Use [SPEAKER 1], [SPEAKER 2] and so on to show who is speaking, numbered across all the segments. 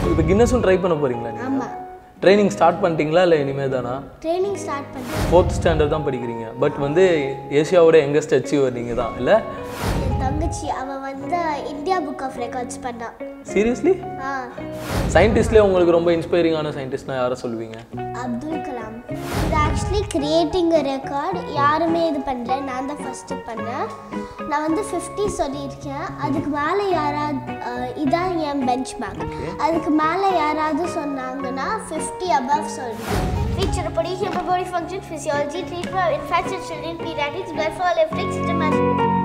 [SPEAKER 1] இப்போ கின்னஸும் ட்ரை பண்ண போறீங்களா நீங்கள்
[SPEAKER 2] ஆமாம்
[SPEAKER 1] ட்ரைனிங் ஸ்டார்ட் பண்ணிட்டீங்களா இல்லை இனிமே தானா
[SPEAKER 2] ட்ரைனிங் ஸ்டார்ட் பண்ணேன்
[SPEAKER 1] ஃபோர்த் ஸ்டாண்டர்ட் தான் படிக்கிறீங்க பட் வந்து ஏசியாவோட எங்கஸ்ட் அச்சீவர் நீங்கள் தான் இல்லை
[SPEAKER 2] என் தங்கச்சி அவள் வந்து இந்தியா புக் ஆஃப் ரெக்கார்ட்ஸ் பண்ணா
[SPEAKER 1] சீரியஸ்லி
[SPEAKER 2] ஆ
[SPEAKER 1] சயின்டிஸ்ட்லேயே உங்களுக்கு ரொம்ப இன்ஸ்பைரிங்கான சயின்டிஸ்ட்னா யாரை சொல்லுவீங்க
[SPEAKER 2] அப்துல் கலாம் இது ஆக்சுவலி கிரியேட்டிங் ரெக்கார்ட் யாருமே இது பண்ணல நான் தான் ஃபஸ்ட்டு பண்ணேன் நான் வந்து ஃபிஃப்டி சொல்லியிருக்கேன் அதுக்கு மேலே யாராவது அஹ், இதான் என் பெஞ்ச் மார்க் அதுக்கு மேலே யாராவது சொன்னாங்கன்னா ஃபிஃப்டி அபவ் சொல்லுவேன் Feature body, human body function, physiology, treatment of infants and children, pediatrics, blood flow, lifting, systematic.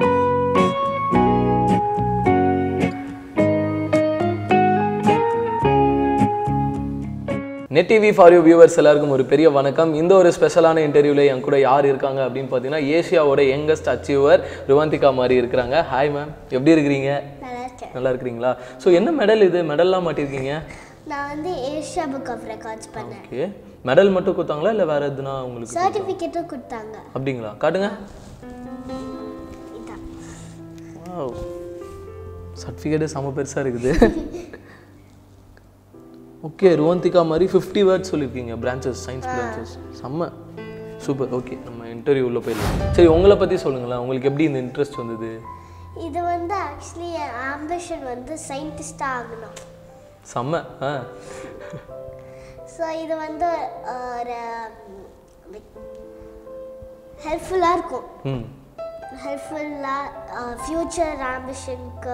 [SPEAKER 1] Net TV for you viewers எல்லாருக்கும் ஒரு பெரிய வணக்கம் இந்த ஒரு ஸ்பெஷலான இன்டர்வியூவில் என் கூட யார் இருக்காங்க அப்படின்னு பார்த்தீங்கன்னா ஏசியாவோட யங்கஸ்ட் அச்சீவர் ருவந்திகா மாதிரி இருக்கிறாங்க ஹாய் மேம் எப்படி இருக்கிறீங்க
[SPEAKER 2] நல்லா இருக்கேன்
[SPEAKER 1] நல்லா இருக்கிறீங்களா ஸோ என்ன மெடல் இது மெடல்லாம் மாட்டிருக்கீங்க
[SPEAKER 2] நான் வந்து ஏஷியா புக் ஆஃப் ரெக்கார்ட்ஸ் பண்ணேன்
[SPEAKER 1] ஓகே மெடல் மட்டும் கொடுத்தாங்களா இல்லை வேற எதுனா உங்களுக்கு
[SPEAKER 2] சர்டிஃபிகேட்டும் கொடுத்தாங்க
[SPEAKER 1] அப்படிங்களா காட்டுங்க
[SPEAKER 2] இதான்
[SPEAKER 1] சர்டிஃபிகேட்டு செம பெருசாக இருக்குது ஓகே ருவந்திகா மாதிரி ஃபிஃப்டி வேர்ட்ஸ் சொல்லியிருக்கீங்க பிரான்ச்சஸ் சயின்ஸ் பிரான்ச்சஸ் செம்ம சூப்பர் ஓகே நம்ம இன்டர்வியூ உள்ள போயிடலாம் சரி உங்களை பற்றி சொல்லுங்களேன் உங்களுக்கு எப்படி இந்த இன்ட்ரெஸ்ட் வந்தது
[SPEAKER 2] இது வந்து ஆக்சுவலி என் ஆம்பிஷன் வந்து சயின்டிஸ்டாக ஆகணும்
[SPEAKER 1] செம்ம ஆ
[SPEAKER 2] ஸோ இது வந்து அஹ், ஒரு ஹெல்ப்ஃபுல்லாக இருக்கும்
[SPEAKER 1] ம்
[SPEAKER 2] ஹெல்ப்ஃபுல்லாக ஃப்யூச்சர் ஆம்பிஷனுக்கு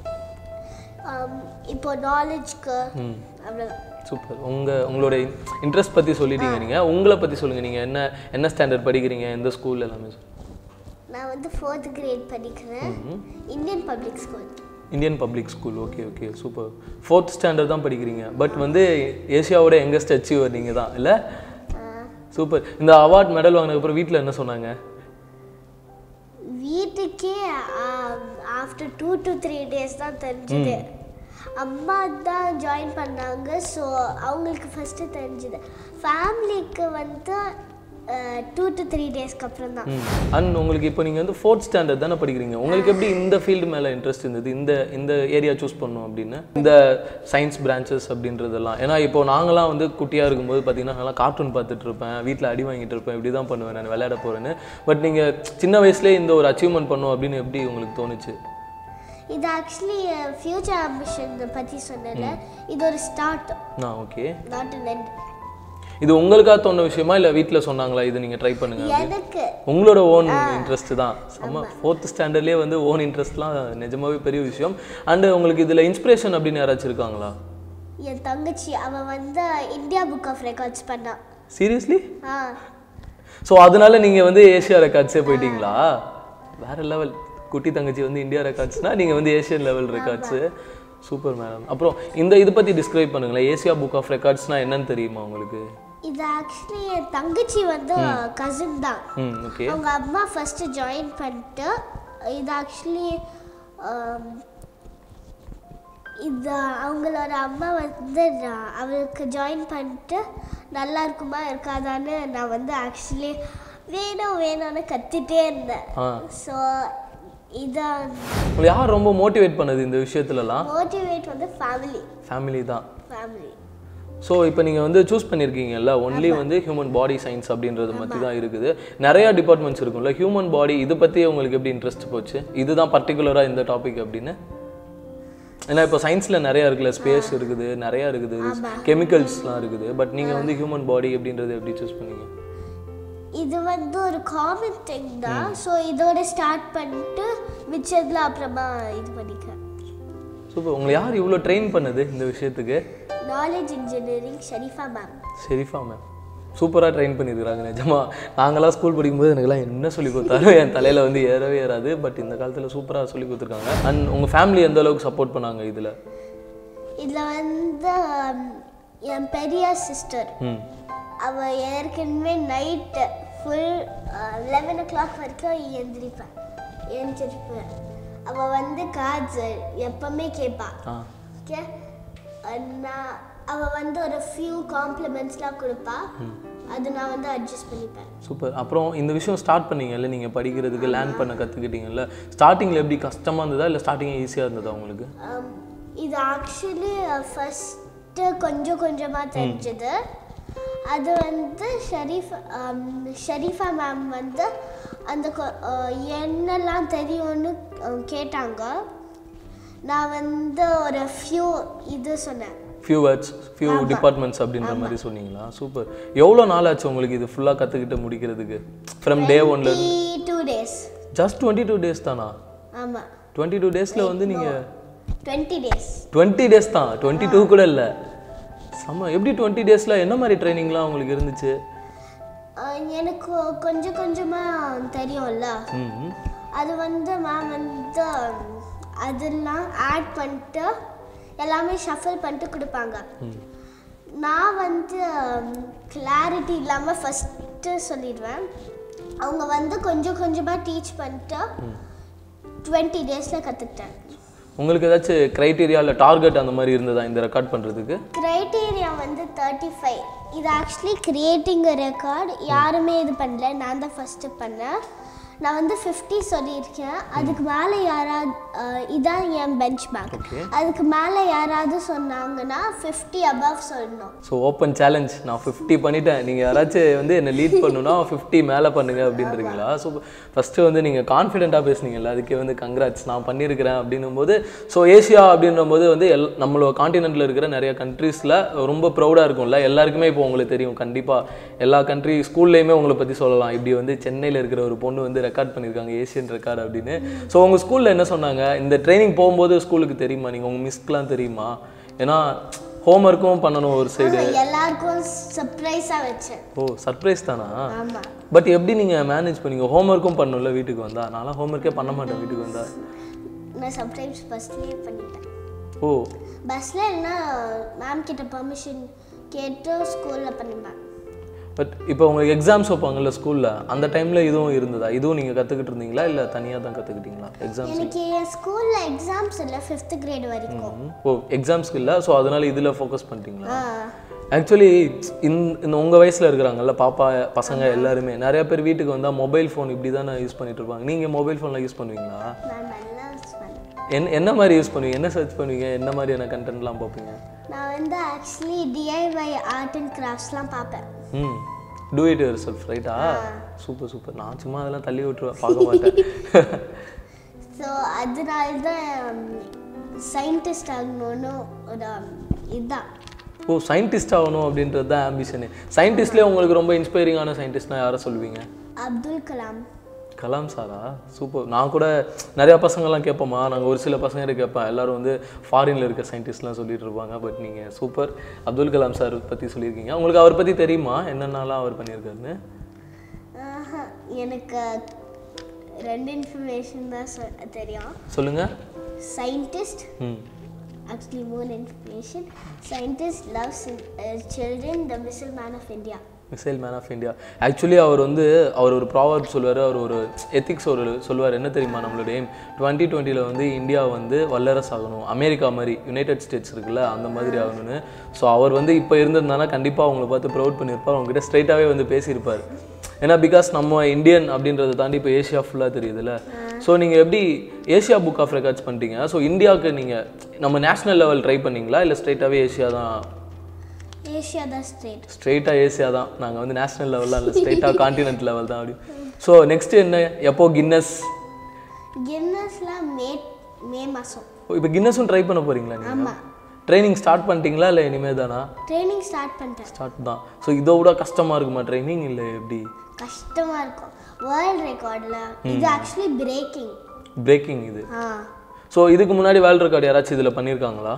[SPEAKER 2] இப்போ நாலேஜ்க்கு
[SPEAKER 1] ம்
[SPEAKER 2] அவ்வளோ
[SPEAKER 1] சூப்பர் உங்கள் உங்களோட இன்ட்ரெஸ்ட் பற்றி சொல்லிட்டீங்க நீங்கள் உங்களை பற்றி சொல்லுங்கள் நீங்கள் என்ன என்ன ஸ்டாண்டர்ட் படிக்கிறீங்க எந்த ஸ்கூல் எல்லாமே சொல்லுங்க.
[SPEAKER 2] நான் வந்து ஃபோர்த் கிரேட் படிக்கிறேன் Indian public school
[SPEAKER 1] Indian public school okay okay super fourth standard தான் படிக்கிறீங்க பட் வந்து ஏசியாவோட யங்கஸ்ட் அச்சீவர் நீங்கள் தான் இல்லை சூப்பர் இந்த அவார்ட் மெடல் வாங்கினதுக்கப்புறம் வீட்டில் என்ன சொன்னாங்க
[SPEAKER 2] வீட்டுக்கே after two to three days தான் தெரிஞ்சுது அம்மா தான் ஜாயின் பண்ணாங்க ஸோ அவங்களுக்கு ஃபஸ்ட்டு தெரிஞ்சுது ஃபேமிலிக்கு வந்து டூ டு த்ரீ டேஸ்க்கு அப்புறம் தான்
[SPEAKER 1] ம் அண்ட் உங்களுக்கு இப்போ நீங்கள் வந்து ஃபோர்த் ஸ்டாண்டர்ட் தானே படிக்கிறீங்க உங்களுக்கு எப்படி இந்த ஃபீல்டு மேலே இன்ட்ரெஸ்ட் இருந்தது இந்த இந்த ஏரியா சூஸ் பண்ணணும் அப்படின்னு இந்த சயின்ஸ் பிரான்ச்சஸ் அப்படின்றதெல்லாம் ஏன்னா இப்போ நாங்களாம் வந்து குட்டியாக இருக்கும்போது பார்த்தீங்கன்னா நல்லா கார்ட்டூன் பார்த்துட்டு இருப்பேன் வீட்டில் அடி வாங்கிட்டு இருப்பேன் இப்படி தான் பண்ணுவேன் நான் விளையாட போகிறேன்னு பட் நீங்கள் சின்ன வயசுலேயே இந்த ஒரு அச்சீவ்மெண்ட் பண்ணும் அப்படின்னு எப்படி உங்களுக்கு தோணுச்சு
[SPEAKER 2] இது ஆக்சுவலி ஃப்யூச்சர் ஆம்பிஷன் பற்றி சொன்னல இது ஒரு ஸ்டார்ட்
[SPEAKER 1] ஆ ஓகே
[SPEAKER 2] நாட் அன் எண்ட்
[SPEAKER 1] இது உங்களுக்காக தோணுன விஷயமா இல்லை வீட்டில் சொன்னாங்களா இது நீங்கள் ட்ரை பண்ணுங்க
[SPEAKER 2] எனக்கு
[SPEAKER 1] உங்களோட ஓன் இன்ட்ரெஸ்ட் தான் செம்ம ஃபோர்த் ஸ்டாண்டர்ட்லேயே வந்து ஓன் இன்ட்ரெஸ்ட்லாம் நிஜமாவே பெரிய விஷயம் அண்டு உங்களுக்கு இதில் இன்ஸ்பிரேஷன் அப்படின்னு யாராச்சும் இருக்காங்களா
[SPEAKER 2] என் தங்கச்சி அவள் வந்து இந்தியா புக் ஆஃப் ரெக்கார்ட்ஸ் பண்ணா
[SPEAKER 1] சீரியஸ்லி
[SPEAKER 2] ஆ
[SPEAKER 1] ஸோ அதனால நீங்கள் வந்து ஏஷியா ரெக்கார்ட்ஸே போயிட்டீங்களா வேற லெவல் குட்டி தங்கச்சி வந்து இந்தியா ரெக்கார்ட்ஸ்னா நீங்கள் வந்து Asian level records super madam அப்புறம் இந்த இது பற்றி டிஸ்கிரைப் பண்ணுங்களேன் ஏசியா புக் ஆஃப் ரெக்கார்ட்ஸ்னா என்னன்னு தெரியுமா உங்களுக்கு
[SPEAKER 2] இது ஆக்சுவலி என் தங்கச்சி வந்து கசின் தான்
[SPEAKER 1] ம் ஓகே
[SPEAKER 2] அவங்க அம்மா ஃபஸ்ட்டு ஜாயின் பண்ணிட்டு இது ஆக்சுவலி இது அவங்களோட அம்மா வந்து நான் அவளுக்கு ஜாயின் பண்ணிட்டு நல்லா இருக்குமா இருக்காதான்னு நான் வந்து ஆக்சுவலி வேணும் வேணும்னு கத்திட்டே இருந்தேன்
[SPEAKER 1] ஆ
[SPEAKER 2] ஸோ இதான்
[SPEAKER 1] உங்களை யார் ரொம்ப மோட்டிவேட் பண்ணது இந்த விஷயத்துலலாம்
[SPEAKER 2] மோட்டிவேட் வந்து ஃபேமிலி
[SPEAKER 1] ஃபேமிலி தான்
[SPEAKER 2] ஃபேமிலி
[SPEAKER 1] ஸோ இப்போ நீங்கள் வந்து சூஸ் பண்ணியிருக்கீங்கல்ல ஒன்லி வந்து ஹியூமன் பாடி சயின்ஸ் அப்படின்றது பற்றி தான் இருக்குது நிறையா டிபார்ட்மெண்ட்ஸ் இருக்கும்ல ஹியூமன் பாடி இது பற்றி உங்களுக்கு எப்படி இன்ட்ரெஸ்ட் போச்சு இதுதான் பர்டிகுலராக இந்த டாபிக் அப்படின்னு ஏன்னா இப்போ சயின்ஸில் நிறையா இருக்குல்ல ஸ்பேஸ் இருக்குது நிறையா இருக்குது கெமிக்கல்ஸ்லாம் இருக்குது பட் நீங்கள் வந்து ஹியூமன் பாடி அப்படின்றது எப்படி சூஸ் பண்ணீங்க
[SPEAKER 2] இது வந்து ஒரு காமன் திங் தான் ஸோ இதோட ஸ்டார்ட் பண்ணிட்டு மிச்சத்தில் அப்புறமா இது பண்ணிக்கிறேன்
[SPEAKER 1] சூப்பர் உங்களை யார் இவ்வளோ ட்ரெயின் பண்ணது இந்த விஷயத்துக்கு
[SPEAKER 2] knowledge engineering Sherifa ma'am
[SPEAKER 1] Sherifa ma'am சூப்பராக ட்ரெயின் பண்ணியிருக்கிறாங்க நிஜமா நாங்களாம் ஸ்கூல் படிக்கும்போது எனக்குலாம் என்ன சொல்லி கொடுத்தாலும் என் தலையில் வந்து ஏறவே ஏறாது பட் இந்த காலத்தில் சூப்பராக சொல்லி கொடுத்துருக்காங்க அண்ட் உங்கள் ஃபேமிலி எந்த அளவுக்கு சப்போர்ட் பண்ணாங்க இதில்
[SPEAKER 2] இதில் வந்து um, என் பெரிய சிஸ்டர்
[SPEAKER 1] ம்
[SPEAKER 2] அவள் ஏற்கனவே night full eleven o'clock வரைக்கும் எழுந்திரிப்பேன் எழுந்திரிப்பேன் அவள் வந்து கார்ட்ஸ் எப்பவுமே கேட்பா
[SPEAKER 1] ஆ
[SPEAKER 2] ஓகே நான் அவள் வந்து ஒரு ஃபியூ காம்ப்ளிமெண்ட்ஸ்லாம் கொடுப்பா அது நான் வந்து அட்ஜஸ்ட் பண்ணிப்பேன்
[SPEAKER 1] சூப்பர் அப்புறம் இந்த விஷயம் ஸ்டார்ட் பண்ணீங்கல்ல நீங்கள் படிக்கிறதுக்கு லேர்ன் பண்ண கற்றுக்கிட்டீங்கல்ல ஸ்டார்டிங்கில் எப்படி கஷ்டமாக இருந்ததா இல்லை ஸ்டார்டிங் ஈஸியாக இருந்ததா உங்களுக்கு
[SPEAKER 2] Um, இது ஆக்சுவலி ஃபஸ்ட் ஃபஸ்ட்டு கொஞ்சம் கொஞ்சமாக தெரிஞ்சது அது வந்து ஷரீஃப் ஆம், ஷரீஃபா மேம் வந்து அந்த கொ- அஹ், என்னெல்லாம் தெரியும்னு அஹ், கேட்டாங்க நான் வந்து ஒரு ஃபியூ இது சொன்னேன்
[SPEAKER 1] ஃபியூ வேர்ட்ஸ் ஃபியூ டிபார்ட்மெண்ட்ஸ் அப்படின்ற மாதிரி சொன்னீங்களா சூப்பர் எவ்வளோ நாள் ஆச்சு உங்களுக்கு இது ஃபுல்லாக கற்றுக்கிட்டு முடிக்கிறதுக்கு ஃப்ரம் டே ஒன்ல
[SPEAKER 2] two days
[SPEAKER 1] just twenty two days தானா
[SPEAKER 2] ஆமாம்
[SPEAKER 1] டுவெண்ட்டி டூ டேஸில் வந்து நீங்கள்
[SPEAKER 2] டுவெண்ட்டி டேஸ்
[SPEAKER 1] டுவெண்ட்டி டேஸ் தான் டுவெண்ட்டி டூ கூட இல்லை செம்ம எப்படி டுவெண்ட்டி டேஸில் என்ன மாதிரி ட்ரைனிங்லாம் உங்களுக்கு இருந்துச்சு
[SPEAKER 2] எனக்கு கொஞ்சம் கொஞ்சமாக தெரியும்ல
[SPEAKER 1] ம்
[SPEAKER 2] அது வந்து மேம் வந்து அதெல்லாம் ஆட் பண்ணிட்டு எல்லாமே ஷஃபில் பண்ணிட்டு கொடுப்பாங்க நான் வந்து கிளாரிட்டி இல்லாமல் ஃபஸ்ட்டு சொல்லிடுவேன் அவங்க வந்து கொஞ்சம் கொஞ்சமாக டீச் பண்ணிட்டு டுவெண்ட்டி டேஸில் கற்றுக்கிட்டேன்
[SPEAKER 1] உங்களுக்கு ஏதாச்சும் க்ரைட்டீரியா இல்லை டார்கெட் அந்த மாதிரி இருந்ததா இந்த ரெக்கார்ட் பண்ணுறதுக்கு
[SPEAKER 2] க்ரைட்டீரியா வந்து தேர்ட்டி ஃபைவ் இது ஆக்சுவலி கிரியேட்டிங் ரெக்கார்ட் யாருமே இது பண்ணல நான் தான் ஃபஸ்ட்டு பண்ணேன் நான் வந்து ஃபிஃப்டி சொல்லியிருக்கேன் அதுக்கு மேலே யாராவது அஹ், இதான் என் பெஞ்ச் மார்க்
[SPEAKER 1] Okay.
[SPEAKER 2] அதுக்கு மேலே யாராவது சொன்னாங்கன்னா ஃபிஃப்டி அபவ் சொல்லணும்
[SPEAKER 1] ஸோ ஓப்பன் சேலஞ்ச் நான் ஃபிஃப்டி பண்ணிட்டேன் நீங்கள் யாராச்சும் வந்து என்னை லீட் பண்ணுனா ஃபிஃப்டி மேலே பண்ணுங்க அப்படின்றீங்களா ஸோ ஃபஸ்ட்டு வந்து நீங்கள் கான்ஃபிடென்ட்டாக பேசுனீங்கல்ல அதுக்கே வந்து கங்க்ராட்ஸ் நான் பண்ணியிருக்கிறேன் அப்படின்னும் போது ஸோ ஏசியா அப்படின்ற போது வந்து எல் நம்மளோட காண்டினென்ட்டில் இருக்கிற நிறைய கண்ட்ரீஸில் ரொம்ப ப்ரௌடாக இருக்கும்ல எல்லாருக்குமே இப்போ உங்களுக்கு தெரியும் கண்டிப்பாக எல்லா கண்ட்ரி ஸ்கூல்லையுமே உங்களை பற்றி சொல்லலாம் இப்படி வந்து சென்னையில் இருக்கிற ஒரு பொண்ணு வந்து ரெக்கார்ட் பண்ணியிருக்காங்க ஏசியன் ரெக்கார்ட் அப்படின்னு ஸோ உங்கள் ஸ்கூலில் என்ன சொன்னாங்க இந்த ட்ரைனிங் போகும்போது ஸ்கூலுக்கு தெரியுமா நீங்கள் உங்கள் மிஸ்க்கெலாம் தெரியுமா ஏன்னா ஹோம்ஒர்க்கும் பண்ணணும் ஒரு சைடு
[SPEAKER 2] எல்லாருக்கும் சர்ப்ரைஸாக வச்சேன்
[SPEAKER 1] ஓ சர்ப்ரைஸ் தானா
[SPEAKER 2] ஆமாம்
[SPEAKER 1] பட் எப்படி நீங்கள் மேனேஜ் பண்ணீங்க ஹோம்ஒர்க்கும் பண்ணணும்ல வீட்டுக்கு வந்தா நான்லாம் ஹோம்ஒர்க்கே பண்ண மாட்டேன் வீட்டுக்கு வந்தா
[SPEAKER 2] நான் சம்டைம்ஸ் பஸ்லேயே பண்ணிட்டேன்
[SPEAKER 1] ஓ
[SPEAKER 2] பஸ்ஸில் இல்லைன்னா மேம் கிட்ட பெர்மிஷன் கேட்டு ஸ்கூலில் பண்ணிப்பேன்
[SPEAKER 1] பட் இப்போ உங்களுக்கு எக்ஸாம்ஸ் வைப்பாங்கல்ல ஸ்கூலில் அந்த டைமில் இதுவும் இருந்ததா இதுவும் நீங்கள் கற்றுக்கிட்டு இருந்தீங்களா இல்லை தனியாக தான் கற்றுக்கிட்டீங்களா எக்ஸாம்ஸ்
[SPEAKER 2] எனக்கு என் ஸ்கூலில் எக்ஸாம்ஸ் இல்லை ஃபிஃப்த் கிரேட் வரைக்கும்
[SPEAKER 1] ஓ எக்ஸாம்ஸ்க்கு இல்லை ஸோ அதனால இதில் ஃபோக்கஸ் பண்ணிட்டீங்களா
[SPEAKER 2] ஆ
[SPEAKER 1] ஆக்சுவலி இந்த உங்கள் வயசில் இருக்கிறாங்கல்ல பாப்பா பசங்க எல்லாருமே நிறைய பேர் வீட்டுக்கு வந்தால் மொபைல் ஃபோன் இப்படி தானே யூஸ் பண்ணிட்டு இருப்பாங்க நீங்கள் மொபைல் ஃபோன்லாம் யூஸ் பண்ணுவீங்களா
[SPEAKER 2] நான் நல்லா பண்ணேன்
[SPEAKER 1] என் என்ன மாதிரி யூஸ் பண்ணுவீங்க என்ன சர்ச் பண்ணுவீங்க என்ன மாதிரியான கண்டென்ட்லாம் பார்ப்பீங்க
[SPEAKER 2] நான் வந்து ஆக்சுவலி டிஐஒய் ஆர்ட் அண்ட் கிராஃப்ட்ஸ்லாம் பார்ப்பேன்
[SPEAKER 1] ம் டூ இட் யுவர் செல்ஃப் ரைட்டா சூப்பர் சூப்பர் நான் சும்மா அதெல்லாம் தள்ளி விட்டுருவேன் பார்க்க மாட்டேன்
[SPEAKER 2] ஸோ அதனால தான் சயின்டிஸ்ட் ஆகணும்னு ஒரு இதுதான்
[SPEAKER 1] ஓ சயின்டிஸ்ட் ஆகணும் அப்படின்றது தான் ஆம்பிஷனு சயின்டிஸ்ட்லேயே உங்களுக்கு ரொம்ப இன்ஸ்பைரிங்கான சயின்டிஸ்ட்னா யாரை சொல்லுவீங்க
[SPEAKER 2] அப்துல் கலாம்
[SPEAKER 1] கலாம் சாரா சூப்பர் நான் கூட நிறையா பசங்கள்லாம் கேட்போமா நாங்கள் ஒரு சில பசங்க கேட்பேன் எல்லாரும் வந்து ஃபாரினில் இருக்க சயின்டிஸ்ட்லாம் சொல்லிட்டு இருப்பாங்க பட் நீங்கள் சூப்பர் அப்துல் கலாம் சார் பற்றி சொல்லியிருக்கீங்க உங்களுக்கு அவர் பற்றி தெரியுமா என்னென்னலாம் அவர் பண்ணியிருக்காருன்னு
[SPEAKER 2] ஆஹா, எனக்கு ரெண்டு இன்ஃபர்மேஷன் தான் சொ- தெரியும்
[SPEAKER 1] சொல்லுங்கள்
[SPEAKER 2] சயின்டிஸ்ட்
[SPEAKER 1] ம்
[SPEAKER 2] actually more information. Scientists love uh, children, the missile man of India.
[SPEAKER 1] Missile man of India actually அவர் வந்து அவர் ஒரு ப்ராவர்ப் சொல்லுவார் அவர் ஒரு எத்திக்ஸ் ஒரு சொல்லுவார் என்ன தெரியுமா நம்மளோட எய்ம் டுவெண்ட்டி டுவெண்ட்டியில் வந்து இந்தியா வந்து வல்லரசு ஆகணும் அமெரிக்கா மாதிரி யுனைடெட் ஸ்டேட்ஸ் இருக்குல்ல அந்த மாதிரி ஆகணும்னு ஸோ அவர் வந்து இப்போ இருந்திருந்தானா கண்டிப்பாக அவங்கள பார்த்து ப்ரௌட் பண்ணியிருப்பார் அவங்ககிட்ட ஸ்ட்ரைட்டாகவே வந்து பேசியிருப்பார் ஏன்னா பிகாஸ் நம்ம இந்தியன் அப்படின்றத தாண்டி இப்போ ஏஷியா ஃபுல்லாக தெரியுதுல்ல ஸோ நீங்கள் எப்படி ஏஷியா புக் ஆஃப் ரெக்கார்ட்ஸ் பண்ணிட்டீங்க ஸோ இந்தியாவுக்கு நீங்கள் நம்ம நேஷனல் லெவல் ட்ரை பண்ணீங்களா இல்லை ஸ்ட்ரைட்டாகவே ஏஷியா தான்
[SPEAKER 2] Asia the state.
[SPEAKER 1] ஸ்ட்ரெயிட்டாக ஏசியா தான் நாங்கள் வந்து நேஷனல் லெவல்லாம் இல்லை ஸ்ட்ரெயிட்டாக காண்டினென்ட் லெவல் தான் அப்படி ஸோ நெக்ஸ்ட் என்ன எப்போ கின்னஸ்
[SPEAKER 2] Guinnessல மே மே மாதம்
[SPEAKER 1] இப்போ கின்னஸும் ட்ரை பண்ண போறீங்களா நீங்கள்
[SPEAKER 2] ஆமாம்
[SPEAKER 1] ட்ரைனிங் ஸ்டார்ட் பண்ணிட்டீங்களா இல்லை இனிமே தானா
[SPEAKER 2] ட்ரைனிங் ஸ்டார்ட் பண்ணிட்டேன்
[SPEAKER 1] ஸ்டார்ட் தான் ஸோ இதை விட கஷ்டமாக இருக்குமா ட்ரைனிங் இல்லை எப்படி
[SPEAKER 2] கஷ்டமாக இருக்கும் வேர்ல்ட் ரெக்கார்டில் இது ஆக்சுவலி பிரேக்கிங்
[SPEAKER 1] பிரேக்கிங் இது
[SPEAKER 2] ஆ
[SPEAKER 1] ஸோ இதுக்கு முன்னாடி வேர்ல்ட் ரெக்கார்டு யாராச்சும் இதில் பண்ணியிருக்காங்களா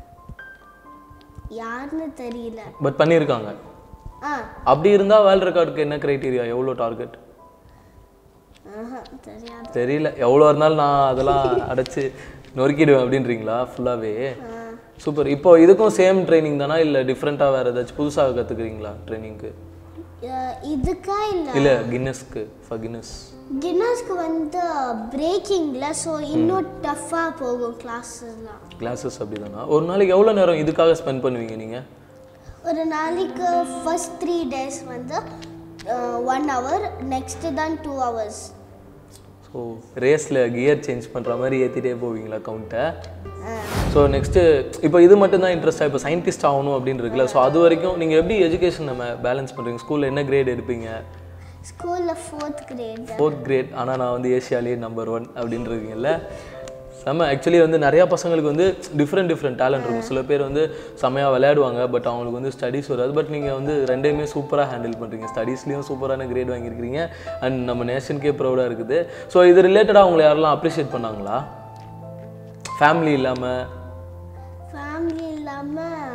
[SPEAKER 2] யாருன்னு தெரியல
[SPEAKER 1] பட் பண்ணியிருக்காங்க
[SPEAKER 2] ஆ
[SPEAKER 1] அப்படி இருந்தால் வேர்ல்ட் ரெக்கார்டுக்கு என்ன க்ரைட்டீரியா எவ்வளோ டார்கெட்
[SPEAKER 2] ஆஹா தெரியாது
[SPEAKER 1] தெரியல எவ்வளோ இருந்தாலும் நான் அதெல்லாம் அடைச்சி நொறுக்கிடுவேன் அப்படின்றீங்களா ஃபுல்லாகவே சூப்பர் இப்போ இதுக்கும் சேம் ட்ரைனிங் தானா இல்லை டிஃப்ரெண்ட்டாக வேறு ஏதாச்சும் புதுசாக கற்றுக்குறீங்களா ட்ரைனிங்க்கு
[SPEAKER 2] அஹ் இதுக்கா இல்லை
[SPEAKER 1] இல்லை கின்னஸ்க்கு ஃபார் கின்னஸ்
[SPEAKER 2] கின்னஸ்க்கு வந்து பிரேக்கிங்கில் ஸோ இன்னும் டஃப்பாக போகும் கிளாஸஸ்லாம்
[SPEAKER 1] கிளாஸஸ் அப்படி தானா ஒரு நாளைக்கு எவ்வளோ நேரம் இதுக்காக ஸ்பெண்ட் பண்ணுவீங்க நீங்கள்
[SPEAKER 2] ஒரு நாளைக்கு ஃபர்ஸ்ட் த்ரீ டேஸ் வந்து ஒன் ஹவர் நெக்ஸ்ட்டு தான் டூ ஹவர்ஸ்
[SPEAKER 1] ஸோ ரேஸில் கியர் சேஞ்ச் பண்ணுற மாதிரி ஏற்றிட்டே போவீங்களா கவுண்ட்டை ஸோ நெக்ஸ்ட்டு இப்போ இது மட்டும் தான் இன்ட்ரெஸ்ட்டாக இப்போ சயின்டிஸ்ட் ஆகணும் அப்படின்னு இருக்குல்ல ஸோ அது வரைக்கும் நீங்கள் எப்படி எஜுகேஷன் நம்ம பேலன்ஸ் பண்ணுறீங்க ஸ்கூலில் என்ன கிரேட் எடுப்பீங்க
[SPEAKER 2] ஸ்கூலில் ஃபோர்த் கிரேட்
[SPEAKER 1] ஃபோர்த் கிரேட் ஆனால் நான் வந்து ஏஷியாலேயே நம்பர் ஒன் அப்படின்னு இருக்கீங்கல்ல செம்ம ஆக்சுவலி வந்து நிறையா பசங்களுக்கு வந்து டிஃப்ரெண்ட் டிஃப்ரெண்ட் டேலண்ட் இருக்கும் சில பேர் வந்து செம்மையாக விளையாடுவாங்க பட் அவங்களுக்கு வந்து ஸ்டடீஸ் வராது பட் நீங்கள் வந்து ரெண்டையுமே சூப்பராக ஹேண்டில் பண்ணுறீங்க ஸ்டடீஸ்லேயும் சூப்பரான கிரேட் வாங்கியிருக்கிறீங்க அண்ட் நம்ம நேஷனுக்கே ப்ரௌடாக இருக்குது ஸோ இது ரிலேட்டடாக அவங்களை யாரெல்லாம் அப்ரிஷியேட் பண்ணாங்களா ஃபேமிலி இல்லாமல்
[SPEAKER 2] ஃபேமிலி இல்லாமல்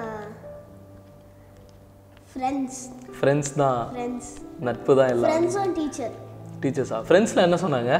[SPEAKER 2] ஃப்ரெண்ட்ஸ்
[SPEAKER 1] ஃப்ரெண்ட்ஸ் தான்
[SPEAKER 2] ஃப்ரெண்ட்ஸ்
[SPEAKER 1] நட்பு தான் எல்லாம்
[SPEAKER 2] ஃப்ரெண்ட்ஸும் டீச்சர்
[SPEAKER 1] டீச்சர்ஸா ஃப்ரெண்ட்ஸில் என்ன சொன்னாங்க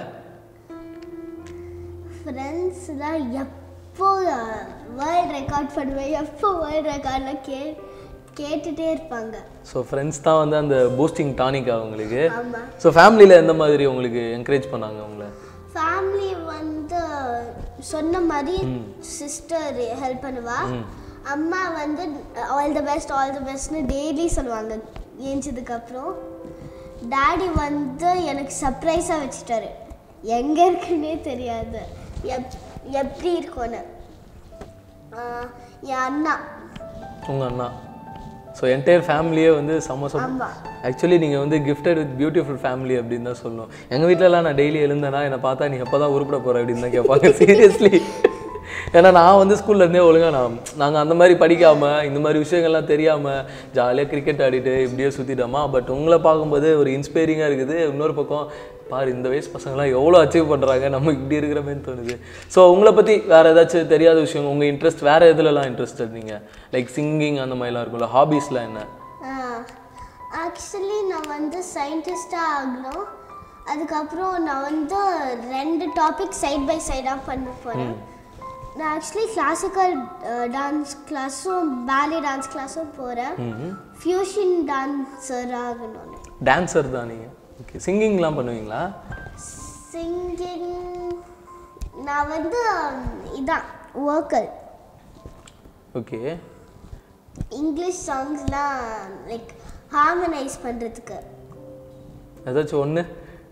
[SPEAKER 2] ஃப்ரெண்ட்ஸ் தான் எப்போ வேர்ல்ட் ரெக்கார்ட் பண்ணுவேன் எப்போ வேர்ல்ட் ரெக்கார்ட்லாம் கே கேட்டுட்டே இருப்பாங்க
[SPEAKER 1] ஸோ ஃப்ரெண்ட்ஸ் தான் வந்து அந்த பூஸ்டிங் டானிக்கா உங்களுக்கு
[SPEAKER 2] ஆமாம்
[SPEAKER 1] ஸோ ஃபேமிலியில் எந்த மாதிரி உங்களுக்கு என்கரேஜ் பண்ணாங்க உங்களை
[SPEAKER 2] ஃபேமிலி வந்து சொன்ன மாதிரி சிஸ்டர் ஹெல்ப் பண்ணுவா அம்மா வந்து all the best all the பெஸ்ட்னு டெய்லி சொல்லுவாங்க ஏஞ்சதுக்கப்புறம் டாடி வந்து எனக்கு சர்ப்ரைஸாக வச்சுட்டாரு எங்கே இருக்குன்னே தெரியாது எப் எப்படி இருக்கும்னு ஆஹ் என் அண்ணா
[SPEAKER 1] உங்கள் அண்ணா ஸோ என்டையர் ஃபேமிலியே வந்து செம்ம சப்போர்ட்
[SPEAKER 2] ஆமாம்
[SPEAKER 1] ஆக்சுவலி நீங்கள் வந்து கிஃப்டட் வித் பியூட்டிஃபுல் ஃபேமிலி அப்படின்னு தான் சொல்லணும் எங்கள் வீட்டிலலாம் நான் டெய்லி எழுந்தேன்னா என்னை பார்த்தா நீ எப்போ தான் உருப்பிட போகிற அப்படின்னு தான் கேட்பாங்க சீரியஸ்லி ஏன்னா நான் வந்து ஸ்கூல்ல இருந்தே ஒழுங்கா நான் நாங்கள் அந்த மாதிரி படிக்காமல் இந்த மாதிரி விஷயங்கள்லாம் தெரியாமல் ஜாலியாக கிரிக்கெட் ஆடிட்டு இப்படியே சுற்றிட்டோமா பட் உங்களை பார்க்கும்போது ஒரு இன்ஸ்பைரிங்காக இருக்குது இன்னொரு பக்கம் பாரு இந்த வயசு பசங்களாம் எவ்வளோ அச்சீவ் பண்ணுறாங்க நம்ம இப்படி இருக்கிறமேன்னு தோணுது ஸோ உங்களை பற்றி வேறு ஏதாச்சும் தெரியாத விஷயம் உங்கள் இன்ட்ரெஸ்ட் வேறு எதுலலாம் இன்ட்ரெஸ்டட் நீங்கள் லைக் சிங்கிங் அந்த மாதிரிலாம் இருக்கும்ல ஹாபீஸ்லாம் என்ன
[SPEAKER 2] ஆக்சுவலி நான் வந்து சயின்டிஸ்டாக ஆகணும் அதுக்கப்புறம் நான் வந்து ரெண்டு டாபிக் சைட் பை சைடாக பண்ண போகிறேன் நான் ஆக்சுவலி கிளாசிக்கல் டான்ஸ் கிளாஸும் பேலே டான்ஸ் கிளாஸும் போகிறேன் ஃபியூஷன் டான்ஸர் ஆகணும்னு
[SPEAKER 1] டான்சர் தான் நீங்கள் ஓகே சிங்கிங்லாம் பண்ணுவீங்களா
[SPEAKER 2] சிங்கிங் நான் வந்து இதான் வோக்கல்
[SPEAKER 1] ஓகே
[SPEAKER 2] இங்கிலீஷ் சாங்ஸ்லாம் லைக் ஹார்மனைஸ் பண்ணுறதுக்கு
[SPEAKER 1] ஏதாச்சும் ஒன்று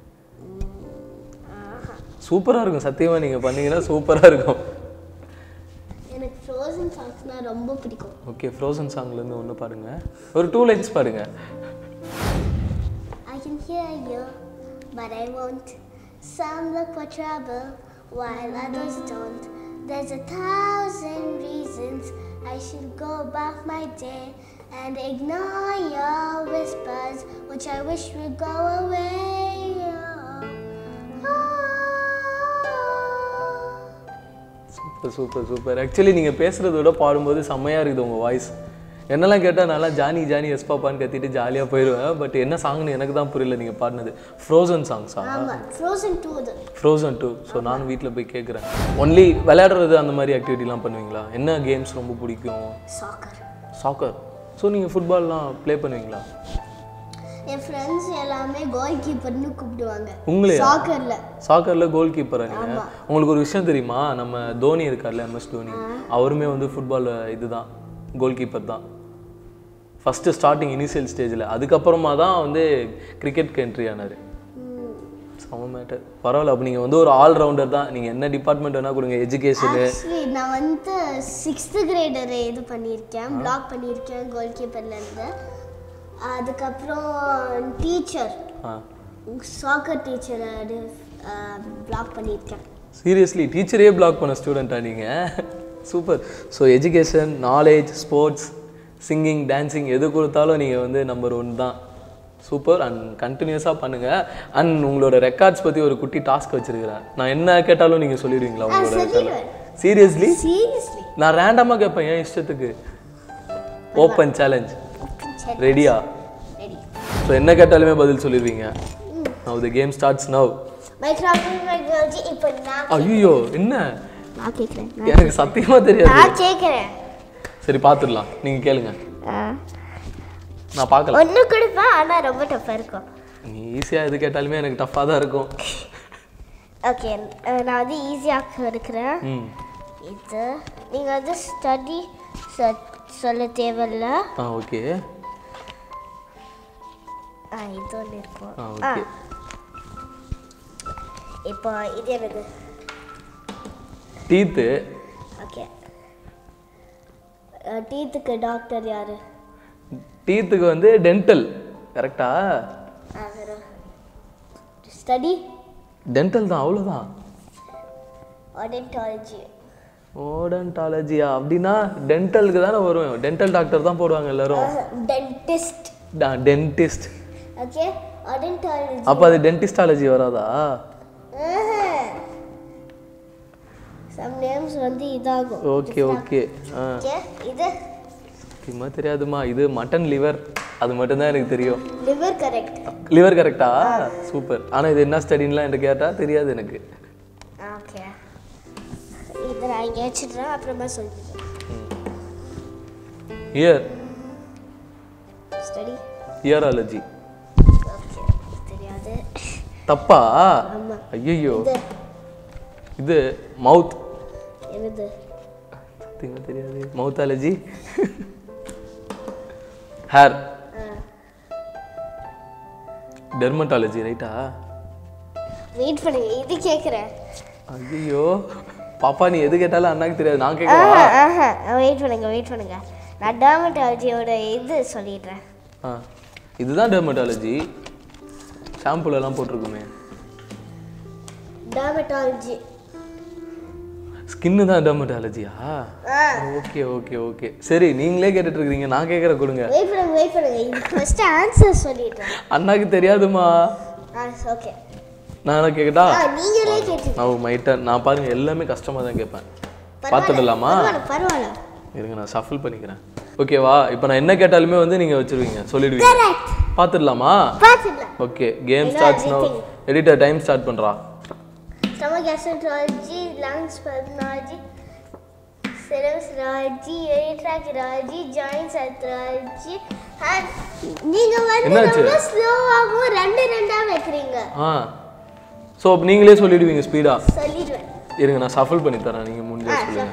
[SPEAKER 1] சூப்பராக இருக்கும் சத்தியமாக நீங்கள் பண்ணீங்கன்னா சூப்பராக இருக்கும்
[SPEAKER 2] எனக்கு ஃப்ரோசன் சாங்ஸ்னால் ரொம்ப பிடிக்கும்
[SPEAKER 1] ஓகே ஃப்ரோசன் சாங்லேருந்து ஒன்று பாடுங்க ஒரு டூ லைன்ஸ் பாடுங்க
[SPEAKER 2] I can hear you, but I won't. Some look for trouble, while others don't. There's a thousand reasons I should go about my day and ignore your whispers, which I wish would go away.
[SPEAKER 1] Super super super actually நீங்கள் பேசுகிறத விட பாடும்போது செம்மையாக இருக்குது உங்கள் voice என்னெல்லாம் கேட்டால் நல்லா ஜானி ஜானி எஸ் பாப்பான்னு கத்திட்டு ஜாலியாக போயிடுவேன் பட் என்ன சாங்னு எனக்கு தான் புரியல நீங்கள் பாடினது ஃப்ரோசன் சாங்ஸா
[SPEAKER 2] ஆமாம் ஃப்ரோசன் டூ அது
[SPEAKER 1] ஃப்ரோசன் டூ ஸோ நானும் வீட்டில் போய் கேட்குறேன் ஒன்லி விளையாடுறது அந்த மாதிரி ஆக்டிவிட்டிலாம் பண்ணுவீங்களா என்ன கேம்ஸ் ரொம்ப பிடிக்கும்
[SPEAKER 2] சாக்கர்
[SPEAKER 1] சாக்கர் ஸோ நீங்கள் ஃபுட்பால்லாம் ப்ளே பண்ணுவீங்களா
[SPEAKER 2] என் ஃப்ரெண்ட்ஸ் எல்லாமே கோல் கீப்பர்னு கூப்பிடுவாங்க
[SPEAKER 1] உங்களே
[SPEAKER 2] சாக்கரில்
[SPEAKER 1] சாக்கரில் கோல் கீப்பரா நீங்கள் உங்களுக்கு ஒரு விஷயம் தெரியுமா நம்ம தோனி இருக்கார்ல எம்எஸ் தோனி அவருமே வந்து ஃபுட்பாலில் இதுதான் கோல் கீப்பர் தான் ஃபஸ்ட்டு ஸ்டார்டிங் இனிஷியல் ஸ்டேஜில் அதுக்கப்புறமா தான் வந்து கிரிக்கெட்க்கு என்ட்ரி ஆனார் செம மேட்டர் பரவாயில்ல அப்போ நீங்கள் வந்து ஒரு ஆல்ரவுண்டர் தான் நீங்கள் என்ன டிபார்ட்மெண்ட் வேணால் கொடுங்க எஜுகேஷனு
[SPEAKER 2] ஆக்சுவலி நான் வந்து சிக்ஸ்த்து கிரேடர் இது பண்ணியிருக்கேன் பிளாக் பண்ணியிருக்கேன் கோல் கீப்பர்லேருந்து அதுக்கப்புறம் டீச்சர்
[SPEAKER 1] ஆ
[SPEAKER 2] சாக்கர் டீச்சரை பிளாக் பண்ணியிருக்கேன்
[SPEAKER 1] சீரியஸ்லி டீச்சரே பிளாக் பண்ண ஸ்டூடெண்ட்டா நீங்கள் super so education knowledge sports singing dancing எது கொடுத்தாலும் நீங்கள் வந்து நம்பர் ஒன் தான் சூப்பர் அண்ட் கண்டினியூஸாக பண்ணுங்கள் அண்ட் உங்களோட ரெக்கார்ட்ஸ் பற்றி ஒரு குட்டி டாஸ்க் வச்சுருக்கிறேன் நான் என்ன கேட்டாலும் நீங்கள் சொல்லிடுவீங்களா உங்களோட
[SPEAKER 2] சொல்லிடுவேன்
[SPEAKER 1] சீரியஸ்லி
[SPEAKER 2] சீரியஸ்லி
[SPEAKER 1] நான் ரேண்டமாக கேட்பேன் என் இஷ்டத்துக்கு ஓப்பன் சேலஞ்ச் ரெடியா
[SPEAKER 2] ரெடி
[SPEAKER 1] ஸோ என்ன கேட்டாலுமே பதில் சொல்லிடுவீங்க now the game starts now
[SPEAKER 2] microphone technology இப்போ நான்
[SPEAKER 1] ஐயோ என்ன
[SPEAKER 2] நான் கேட்குறேன்
[SPEAKER 1] எனக்கு சத்தியமாக தெரியாது
[SPEAKER 2] நான் கேட்குறேன்
[SPEAKER 1] சரி பார்த்துடலாம் நீங்கள் கேளுங்க நான் பார்க்கலாம்
[SPEAKER 2] ஒன்று கொடுப்பேன் ஆனால் ரொம்ப டஃப்பாக இருக்கும்
[SPEAKER 1] நீ ஈஸியாக எது கேட்டாலுமே எனக்கு டஃப்பாக தான் இருக்கும்
[SPEAKER 2] ஓகே நான் வந்து ஈஸியாக இருக்கிறேன்
[SPEAKER 1] ம்
[SPEAKER 2] இது நீங்கள் வந்து ஸ்டடி சொல்ல தேவையில்ல
[SPEAKER 1] ஆ ஓகே
[SPEAKER 2] ஆ இது ஒன்று இருக்கும்
[SPEAKER 1] ஆ ஓகே
[SPEAKER 2] இப்போ இது என்னது
[SPEAKER 1] டீத்து
[SPEAKER 2] ஓகே டீத்துக்கு டாக்டர் யாரு
[SPEAKER 1] டீத்துக்கு வந்து டென்டல் கரெக்டா
[SPEAKER 2] ஸ்டடி
[SPEAKER 1] டென்டல் தான் அவ்வளோதான்
[SPEAKER 2] ஒடென்டாலஜி
[SPEAKER 1] ஓடன்டாலஜியா அப்படின்னா டென்டலுக்கு தானே வரும் டென்டல் டாக்டர் தான் போடுவாங்க எல்லாரும்
[SPEAKER 2] டென்டிஸ்ட்
[SPEAKER 1] டென்டிஸ்ட்
[SPEAKER 2] ஓகே ஒடென்டாலஜி
[SPEAKER 1] அப்போ அது டென்டிஸ்டாலஜி வராதா
[SPEAKER 2] சம் நேம்ஸ் வந்து இதாகும்
[SPEAKER 1] ஓகே ஓகே ஆ
[SPEAKER 2] ஓகே இது
[SPEAKER 1] சும்மா தெரியாதுமா இது மட்டன் லிவர் அது மட்டும்தான் எனக்கு தெரியும்
[SPEAKER 2] லிவர் கரெக்ட்
[SPEAKER 1] லிவர் கரெக்டா சூப்பர் ஆனால் இது என்ன ஸ்டடின்லாம் என்கிட்ட கேட்டால் தெரியாது எனக்கு
[SPEAKER 2] ஓகே இதை நான் இங்கே வச்சுடுறேன் அப்புறமா சொல்லிடுறேன்
[SPEAKER 1] இயர்
[SPEAKER 2] ஸ்டடி
[SPEAKER 1] இயராலஜி
[SPEAKER 2] ஓகே தெரியாது
[SPEAKER 1] தப்பா
[SPEAKER 2] ஆமா.
[SPEAKER 1] ஐயோ
[SPEAKER 2] இது
[SPEAKER 1] இது மவுத்
[SPEAKER 2] என்னது
[SPEAKER 1] சத்தியமா தெரியாது மவுத்தாலஜி ஹேர் டெர்மட்டாலஜி ரைட்டா
[SPEAKER 2] வெயிட் பண்ணுங்க இது கேட்குறேன்
[SPEAKER 1] ஐயோ பாப்பா நீ எது கேட்டாலும் அண்ணாக்கு தெரியாது நான் கேட்கவா
[SPEAKER 2] ஆஹா வெயிட் பண்ணுங்க வெயிட் பண்ணுங்க நான் டர்மட்டாலஜியோட இது சொல்லிடுறேன்
[SPEAKER 1] ஆ இதுதான் டெர்மட்டாலஜி ஷாம்புலலாம் போட்டிருக்குமே
[SPEAKER 2] டர்மட்டாலஜி
[SPEAKER 1] ஸ்கின்னு தான் டெர்மட்டாலஜியா ஓகே ஓகே ஓகே சரி நீங்களே கேட்டுட்டு இருக்கீங்க நான் கேட்குற கொடுங்க
[SPEAKER 2] வெயிட் பண்ணுங்க வெயிட் பண்ணுங்க இது ஃபர்ஸ்ட் ஆன்சர் சொல்லிடுறேன்
[SPEAKER 1] அண்ணாக்கு தெரியாதுமா
[SPEAKER 2] ஆ ஓகே
[SPEAKER 1] நான் கேட்கட்டா
[SPEAKER 2] ஆ நீங்களே கேட்டு
[SPEAKER 1] நான் மைட்டன் நான் பாருங்க எல்லாமே கஷ்டமாக தான் கேட்பேன் பார்த்துடலாமா
[SPEAKER 2] பரவாயில்ல பரவாயில்ல
[SPEAKER 1] இருங்க நான் ஷஃபில் பண்ணிக்கிறேன் ஓகேவா இப்போ நான் என்ன கேட்டாலுமே வந்து நீங்கள் வச்சிருவீங்க சொல்லிடுவீங்க
[SPEAKER 2] கரெக்ட்
[SPEAKER 1] பார்த்துடலாமா
[SPEAKER 2] பார்த்துடலாம்
[SPEAKER 1] okay game starts no editor time start பண்ணுறா
[SPEAKER 2] stomach gastroenterology, lungs pulmonology, cerebrology, uretracology, joints arthrology, and நீங்க வந்து
[SPEAKER 1] என்னாச்சு?
[SPEAKER 2] ரொம்ப ஸ்லோவாகவும் ரெண்டு ரெண்டா வைக்கிறீங்க
[SPEAKER 1] ஆ ஸோ அப்போ நீங்களே சொல்லிடுவீங்க ஸ்பீடாக
[SPEAKER 2] சொல்லிடுவேன்
[SPEAKER 1] இருங்க நான் ஷஃபில் பண்ணி தரேன் நீங்கள் முடிஞ்சா சொல்லுங்க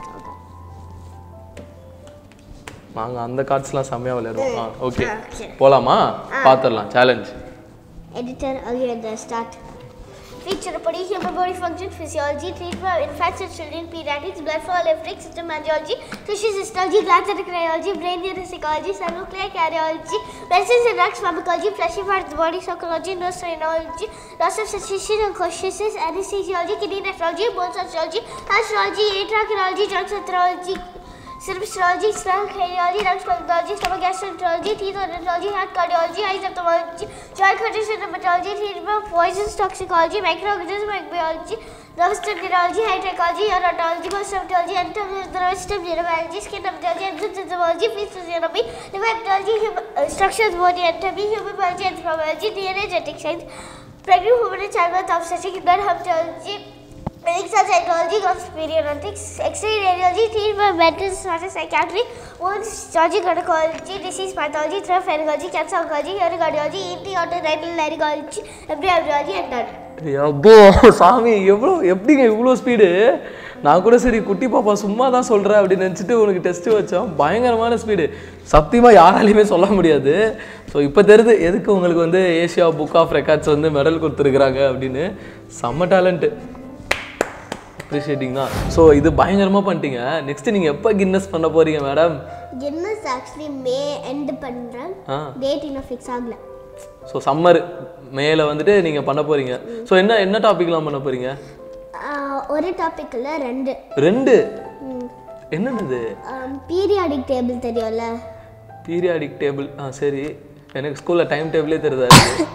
[SPEAKER 1] நாங்கள் அந்த கார்ட்ஸ்லாம் செம்மையாக விளையாடுவோம் ஆ ஓகே
[SPEAKER 2] okay.
[SPEAKER 1] போகலாமா பார்த்துடலாம் challenge
[SPEAKER 2] editor again the start feature body human body function physiology treatment of infants and children pediatrics blood flow electric system angiology tissue histology glands endocrinology brain neuropsychology nuclear cardiology medicines and drugs pharmacology fleshy parts of the body psychology nurse rhinology loss of sensation and consciousness anesthesiology kidney nephrology bone sociology astrology endocrinology joint arthrology Cerebrology, spinal cardiology, lungs pulmonology, stomach gastroenterology, teeth odontology, heart cardiology, eyes ophthalmology, joint condition dermatology, treatment of poisons, toxicology, microorganism, microbiology, nervous system neurology, hydrology, odontology, cosmetology, anatomy, nervous system neurology, skin dermatology, enzymatology, physiology, dermatology, human, uh, structures, body anatomy, human biology, anthropology, DNA, genetic science, pregnant woman and childbirth, obstetrics, blood hematology, Medical psychology, conspiranotics, X-ray radiology, treatment, mental disorder, psychiatry, wounds, surgery, gynecology, disease pathology, throat pharmacology, cancer oncology, urology, ENT, otorhinolaryngology, laryngology, embryology, and none.
[SPEAKER 1] அப்போ சாமி எவ்வளோ எப்படிங்க இவ்வளோ speed நான் கூட சரி குட்டி பாப்பா சும்மா தான் சொல்கிறேன் அப்படின்னு நினச்சிட்டு உனக்கு டெஸ்ட் வச்சோம் பயங்கரமான ஸ்பீடு சத்தியமாக யாராலையுமே சொல்ல முடியாது ஸோ இப்போ தெரியுது எதுக்கு உங்களுக்கு வந்து ஏஷியா புக் ஆஃப் ரெக்கார்ட்ஸ் வந்து மெடல் கொடுத்துருக்குறாங்க அப்படின்னு செம்ம டேலண்ட்டு அப்ரிஷியேட்டிங் தான் ஸோ இது பயங்கரமாக பண்ணிட்டீங்க நெக்ஸ்ட் நீங்கள் எப்போ கின்னஸ் பண்ண போகிறீங்க madam
[SPEAKER 2] Guinness actually May end பண்ணுறேன்
[SPEAKER 1] ஆ
[SPEAKER 2] டேட் இன்னும் ஃபிக்ஸ் ஆகல
[SPEAKER 1] ஸோ சம்மர் மேல வந்துட்டு நீங்கள் பண்ண போகிறீங்க ஸோ என்ன என்ன டாபிக்லாம் பண்ண போகிறீங்க
[SPEAKER 2] ஒரு டாப்பிக்கில் ரெண்டு
[SPEAKER 1] ரெண்டு என்னது
[SPEAKER 2] பீரியாடிக் டேபிள் தெரியும்ல
[SPEAKER 1] பீரியாடிக் டேபிள் ஆ சரி எனக்கு ஸ்கூலில் டைம் டேபிளே தெரியுதா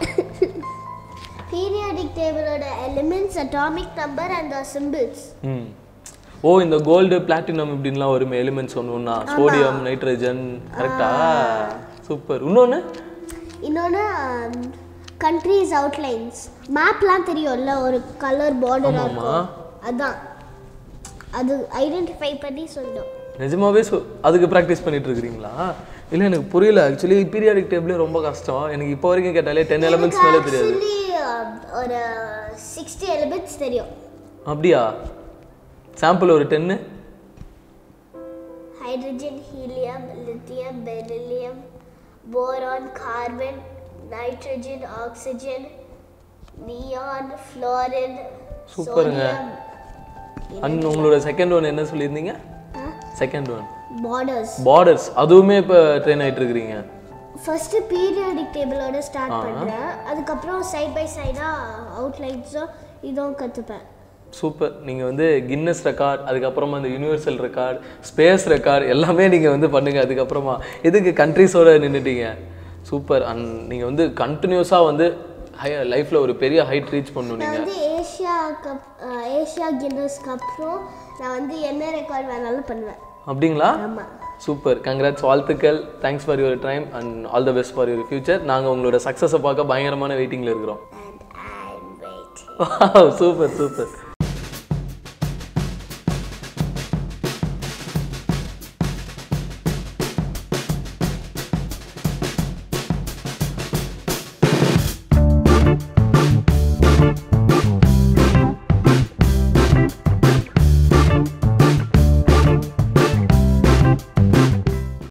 [SPEAKER 2] பீரியாடிக் டேபிளோட elements atomic number and symbols
[SPEAKER 1] ம் ஓ இந்த கோல்டு பிளாட்டினம் இப்படின்லாம் வருமே எலிமெண்ட்ஸ் ஒன்று ஒன்றா சோடியம் நைட்ரஜன் கரெக்டா சூப்பர் இன்னொன்று
[SPEAKER 2] இன்னொன்று கண்ட்ரீஸ் அவுட்லைன்ஸ் மேப்லாம் தெரியும்ல ஒரு கலர் பார்டராக இருக்கும் அதான் அது ஐடென்டிஃபை பண்ணி சொல்லணும்
[SPEAKER 1] நிஜமாவே சொ அதுக்கு ப்ராக்டிஸ் பண்ணிட்டு இருக்கிறீங்களா இல்லை எனக்கு புரியல ஆக்சுவலி பீரியாடிக் டேபிளே ரொம்ப கஷ்டம் எனக்கு இப்போ வரைக்கும் கேட்டாலே டென் எலிமெண்ட்ஸ் மேலே தெரியாது
[SPEAKER 2] ஆக்சுவலி ஒரு சிக்ஸ்டி எலிமெண்ட்ஸ் தெரியும்
[SPEAKER 1] அப்படியா சாம்பிள் ஒரு டென்னு
[SPEAKER 2] hydrogen helium lithium beryllium boron carbon nitrogen oxygen neon fluorine
[SPEAKER 1] சூப்பருங்க. அண்ட் உங்களோட செகண்ட் ஒன் என்ன சொல்லியிருந்தீங்க செகண்ட் ஒன்
[SPEAKER 2] பார்டர்ஸ்
[SPEAKER 1] பார்டர்ஸ் அதுவுமே இப்போ ட்ரெயின் ஆயிட்டு இருக்கிறீங்க
[SPEAKER 2] ஃபர்ஸ்ட் பீரியாடிக் டேபிளோட ஸ்டார்ட் பண்றேன் அதுக்கப்புறம் சைட் பை சைடா அவுட்லைன்ஸும் இதுவும் கற்றுப்பேன்
[SPEAKER 1] சூப்பர் நீங்கள் வந்து கின்னஸ் ரெக்கார்ட் அதுக்கப்புறமா இந்த யூனிவர்சல் ரெக்கார்ட் ஸ்பேஸ் ரெக்கார்ட் எல்லாமே நீங்கள் வந்து பண்ணுங்க அதுக்கப்புறமா எதுக்கு கண்ட்ரிஸோட நின்றுட்டீங்க சூப்பர் அண்ட் நீங்கள் வந்து கண்டினியூஸாக வந்து ஹை லைஃப்பில் ஒரு பெரிய ஹைட் ரீச் பண்ணணும்
[SPEAKER 2] நான்
[SPEAKER 1] நீங்கள்
[SPEAKER 2] வந்து ஏஷியா கப் ஏஷியா கின்னஸ்க்கு அப்புறம் நான் வந்து என்ன ரெக்கார்ட் வேணாலும் பண்ணுவேன்
[SPEAKER 1] அப்படிங்களா
[SPEAKER 2] ஆமா
[SPEAKER 1] சூப்பர் கங்க்ராட்ஸ் வாழ்த்துக்கள் thanks for your time and all the best for your future நாங்கள் உங்களோட சக்ஸஸை பார்க்க பயங்கரமான வெயிட்டிங்கில் இருக்கிறோம்
[SPEAKER 2] and I'm waiting
[SPEAKER 1] super super